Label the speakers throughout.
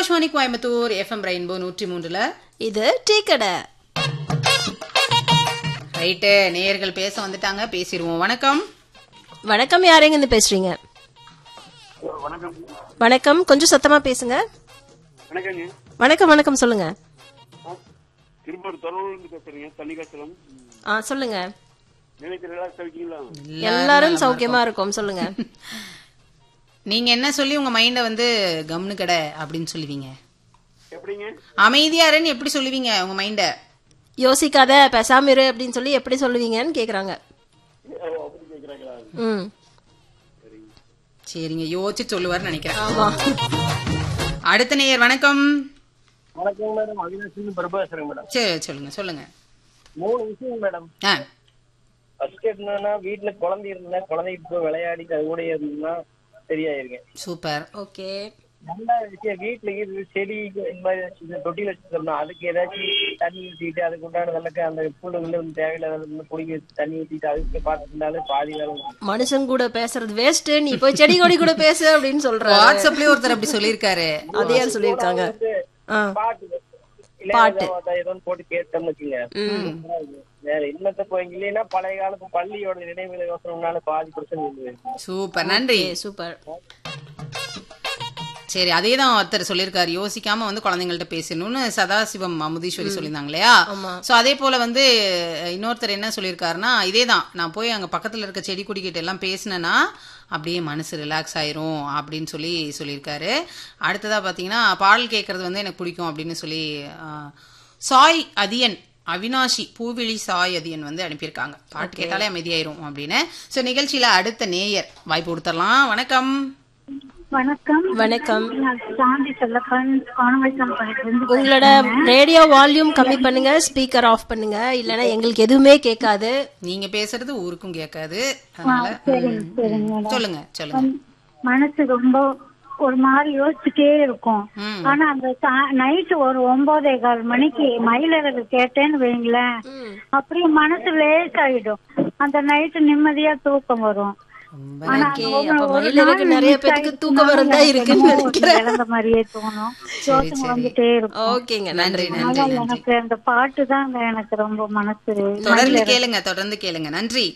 Speaker 1: Akashvani Coimbatore FM rainbow நூற்றி மூன்றுல
Speaker 2: இது டீ கடை
Speaker 1: ரைட்டு நேயர்கள் பேச வந்துட்டாங்க பேசிடுவோம் வணக்கம்
Speaker 2: வணக்கம் யாரெங்க இருந்து பேசுறீங்க
Speaker 3: வணக்கம்
Speaker 2: வணக்கம் கொஞ்சம் சத்தமா பேசுங்க
Speaker 3: வணக்கங்க
Speaker 2: வணக்கம் வணக்கம் சொல்லுங்க
Speaker 3: திருப்பூர் தொலைவிலிருந்து பேசுறீங்க தண்ணிகாசலம்
Speaker 2: ஆ சொல்லுங்க
Speaker 3: நினைக்கிற ரிலாக்ஸ் ஆகிட்டீங்களா
Speaker 2: எல்லாரும் சௌக்கியமா இருக்கோம் சொல்லுங்க
Speaker 1: நீங்க என்ன சொல்லி உங்க மைண்ட வந்து கம்னு கடை அப்படின்னு சொல்லுவீங்க
Speaker 3: எப்படிங்க
Speaker 1: அமைதியா இருன்னு எப்படி சொல்லுவீங்க உங்க மைண்ட
Speaker 2: யோசிக்காத பேசாம இரு அப்படின்னு சொல்லி எப்படி சொல்லுவீங்கன்னு கேக்குறாங்க
Speaker 3: ஓ, அப்படி கேக்குறாங்களா
Speaker 2: ம்
Speaker 1: சரிங்க யோசிச்சு சொல்லுவார்னு நினைக்கிறேன்
Speaker 2: ஆமா
Speaker 1: அடுத்த நேயர் வணக்கம்
Speaker 3: வணக்கம் மேடம் அவினாஷ் பிரபு பேசுறேங்க மேடம்
Speaker 1: சரி சொல்லுங்க சொல்லுங்க
Speaker 3: மூணு விஷயம் மேடம்
Speaker 1: ஆ
Speaker 3: ஃபர்ஸ்ட் என்னன்னா வீட்டுல குழந்தை இருந்தா குழந்தைகிட்ட போய் விளையாடிட்டு அது கூட இருந்தா சரியாயிருங்க
Speaker 1: சூப்பர்
Speaker 2: ஓகே
Speaker 3: ரெண்டாவது விஷயம் வீட்டுல இருந்து செடி இந்த மாதிரி சின்ன தொட்டில வச்சிருந்தோம்னா அதுக்கு ஏதாச்சும் தண்ணி ஊத்திட்டு அதுக்கு உண்டான வெள்ளக்க அந்த புல்லுல வந்து தேவையில்லாத பிடிங்கி வச்சு தண்ணி ஊத்திட்டு அதுக்கு பார்த்துட்டு இருந்தாலும் பாதி வேலை முடியும்.
Speaker 2: மனுஷன் கூட பேசுறது வேஸ்ட் நீ போய் செடி கொடி கூட பேசு அப்படின்னு சொல்ற
Speaker 1: வாட்ஸ்அப்லயே ஒருத்தர் அப்படி சொல்லியிருக்காரு
Speaker 2: அதே யார் சொல்லியிருக்காங்க ஆ
Speaker 3: பாட்டு
Speaker 2: பாட்டு.
Speaker 3: இளையராஜா ஏதோ போட்டு கேட்டோம்னு வச்சுங்க
Speaker 2: ம்
Speaker 3: வேற இன்னத்த போய் இல்லைன்னா பழைய காலத்து பள்ளியோட நினைவுகளை யோசனைனால பாதி பிரச்சனை இல்லை
Speaker 1: சூப்பர் நன்றி
Speaker 2: சூப்பர்
Speaker 1: சரி அதே தான் ஒருத்தர் சொல்லியிருக்காரு யோசிக்காம வந்து குழந்தைங்கள்ட்ட பேசணும்னு சதாசிவம் அமுதீஸ்வரி சொல்லியிருந்தாங்க இல்லையா
Speaker 2: ஆமா.
Speaker 1: சோ அதே போல வந்து இன்னொருத்தர் என்ன சொல்லியிருக்காருன்னா இதே தான் நான் போய் அங்க பக்கத்துல இருக்க செடி கொடிக்கிட்ட எல்லாம் பேசினேன்னா அப்படியே மனசு ரிலாக்ஸ் ஆயிரும் அப்படின்னு சொல்லி சொல்லியிருக்காரு அடுத்ததா பாத்தீங்கன்னா பாடல் கேட்கறது வந்து எனக்கு பிடிக்கும் அப்படின்னு சொல்லி ஆ, சாய் அதியன் அவினாஷி பூவிழி சாய் அதியன் வந்து அனுப்பியிருக்காங்க பாட்டு கேட்டாலே அமைதியாயிரும் அப்படின்னு சோ நிகழ்ச்சியில அடுத்த நேயர் வாய்ப்பு கொடுத்துடலாம் வணக்கம்
Speaker 4: வணக்கம்
Speaker 2: வணக்கம்
Speaker 4: நான் சாந்தி செல்லப்பன் காணவழிசம்பளத்திலிருந்து
Speaker 2: உங்களோட ரேடியோ வால்யூம் கம்மி பண்ணுங்க ஸ்பீக்கர் ஆஃப் பண்ணுங்க இல்லனா எங்களுக்கு எதுவுமே கேட்காது
Speaker 1: நீங்க பேசுறது ஊருக்கும் கேட்காது அதனால
Speaker 4: சரிங்க
Speaker 1: ம்,
Speaker 4: சரிங்க மேடம்
Speaker 1: சொல்லுங்க சொல்லுங்க
Speaker 4: மனசு ரொம்ப ஒரு மாதிரி யோசிச்சுட்டே இருக்கும்
Speaker 1: ம்.
Speaker 4: ஆனா அந்த நைட்டு ஒரு ஒன்பதே கால் மணிக்கு மயிலறது கேட்டேன்னு வைங்களேன் அப்படியே மனசு லேசாயிடும் அந்த நைட்டு நிம்மதியா தூக்கம் வரும்
Speaker 1: ரொம்ப
Speaker 4: ஆனா
Speaker 2: Okay,
Speaker 4: ஒரு-
Speaker 2: அப்ப
Speaker 4: ஒரு
Speaker 2: மயிலிறகு
Speaker 4: நாள்
Speaker 2: நிறைய
Speaker 4: miss
Speaker 2: பேத்துக்கு
Speaker 4: ஆயிடுச்சுன்னா
Speaker 2: தூக்கம் வரதா
Speaker 4: எனக்கு
Speaker 2: இருக்குன்னு
Speaker 4: என்னமோ ஒரு
Speaker 2: நினைக்கிறேன்.
Speaker 4: இழந்த மாதிரியே தோணும் யோசனை வந்துட்டே இருக்கும்
Speaker 2: ஓகேங்க நன்றி
Speaker 1: நன்றி
Speaker 4: அதனால
Speaker 1: நன்றி
Speaker 4: எனக்கு அந்த பாட்டு தான் எனக்கு ரொம்ப மனசு
Speaker 1: தொடர்ந்து கேளுங்க தொடர்ந்து கேளுங்க நன்றி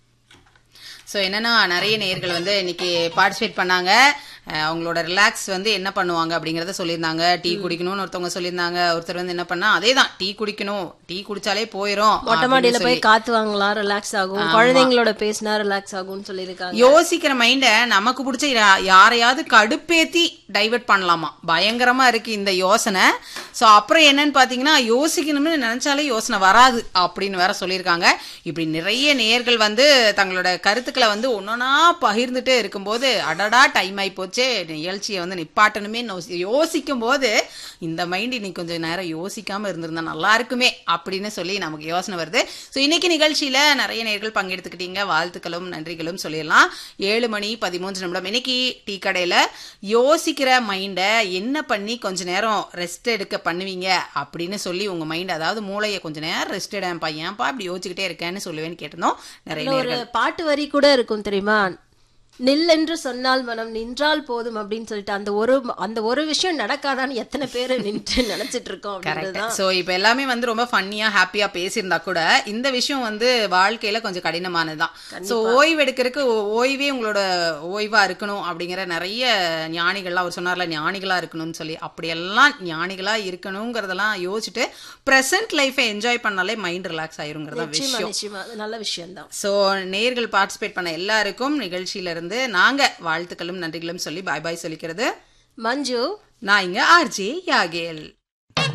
Speaker 1: சோ என்னன்னா நிறைய நேயர்கள் வந்து இன்னைக்கு பார்ட்டிசிபேட் பண்ணாங்க அஹ் அவங்களோட ரிலாக்ஸ் வந்து என்ன பண்ணுவாங்க அப்படிங்கறத சொல்லியிருந்தாங்க டீ குடிக்கணும்னு ஒருத்தவங்க சொல்லியிருந்தாங்க ஒருத்தர் வந்து என்ன பண்ணா அதே தான் டீ குடிக்கணும் டீ குடிச்சாலே போயிரும்
Speaker 2: மொட்டை
Speaker 1: அப்படின்னு
Speaker 2: மாடியில
Speaker 1: சொல்லி.
Speaker 2: போய் காத்து வாங்கலாம் ரிலாக்ஸ் ஆகும் குழந்தைங்களோட பேசினா ரிலாக்ஸ் ஆகும்னு சொல்லியிருக்காங்க
Speaker 1: யோசிக்கிற மைண்ட நமக்கு பிடிச்ச யா- யாரையாவது கடுப்பேத்தி டைவர்ட் பண்ணலாமா பயங்கரமா இருக்கு இந்த யோசனை சோ அப்புறம் என்னன்னு பாத்தீங்கன்னா யோசிக்கணும்னு நினைச்சாலே யோசனை வராது அப்படின்னு வேற சொல்லியிருக்காங்க இப்படி நிறைய நேயர்கள் வந்து தங்களோட கருத்துக்களை வந்து ஒன்னொன்னா பகிர்ந்துட்டே இருக்கும்போது அடடா டைம் ஆகி போச்சே நிகழ்ச்சியை வந்து நிப்பாட்டணுமே யோசிக்கும் போது இந்த மைண்ட் இன்னைக்கு கொஞ்சம் நேரம் யோசிக்காம இருந்திருந்தா நல்லா இருக்குமே அப்படின்னு சொல்லி நமக்கு யோசனை வருது ஸோ இன்னைக்கு நிகழ்ச்சியில நிறைய நேர்கள் பங்கெடுத்துக்கிட்டீங்க வாழ்த்துக்களும் நன்றிகளும் சொல்லிடலாம் ஏழு மணி பதிமூன்று நிமிடம் இன்னைக்கு டீ கடையில யோசிக்கிற மைண்டை என்ன பண்ணி கொஞ்ச நேரம் ரெஸ்ட் எடுக்க பண்ணுவீங்க அப்படின்னு சொல்லி உங்க மைண்ட் அதாவது மூளையை கொஞ்ச நேரம் ரெஸ்ட் எடுப்பா ஏன்பா இப்படி யோசிச்சுக்கிட்டே இருக்கேன்னு சொல்லுவேன்னு கேட்டிருந்தோம் நிறைய
Speaker 2: இதுல ஒரு பாட்டு வரி கூட இருக்கும் தெரியுமா நில் என்று சொன்னால் மனம் நின்றால் போதும் அப்படின்னு சொல்லிட்டு அந்த ஒரு அந்த ஒரு விஷயம் நடக்காதான்னு எத்தனை பேர் நின்று நினைச்சிட்டு இருக்கோம் அப்படின்றதுதான்
Speaker 1: சோ இப்போ எல்லாமே வந்து ரொம்ப ஃபன்னியா ஹாப்பியா பேசியிருந்தா கூட இந்த விஷயம் வந்து வாழ்க்கையில கொஞ்சம் கடினமானதுதான் சோ ஓய்வு எடுக்கிறதுக்கு ஓ- ஓய்வே உங்களோட ஓய்வா இருக்கணும் அப்படிங்கிற நிறைய ஞானிகள்லாம் அவர் சொன்னார்ல ஞானிகளா இருக்கணும்னு சொல்லி அப்படியெல்லாம் ஞானிகளா இருக்கணுங்கிறதெல்லாம் யோசிச்சுட்டு ப்ரெசன்ட் லைஃபை என்ஜாய் பண்ணாலே மைண்ட் ரிலாக்ஸ் ஆயிருங்கிறதா
Speaker 2: நிச்சயமா
Speaker 1: விஷயம்
Speaker 2: நிச்சயமா அது நல்ல விஷயம் தான்
Speaker 1: சோ நேர்கள் பார்ட்டிசிபேட் பண்ண எல்லாருக்கும் நிகழ்ச்சியில இருந்து நாங்க வாழ்த்துக்களும் நன்றிகளும் சொல்லி பாய் பாய் சொல்லிக்கிறது
Speaker 2: மஞ்சு
Speaker 1: நான் இங்க ஆர்ஜே யாகேல்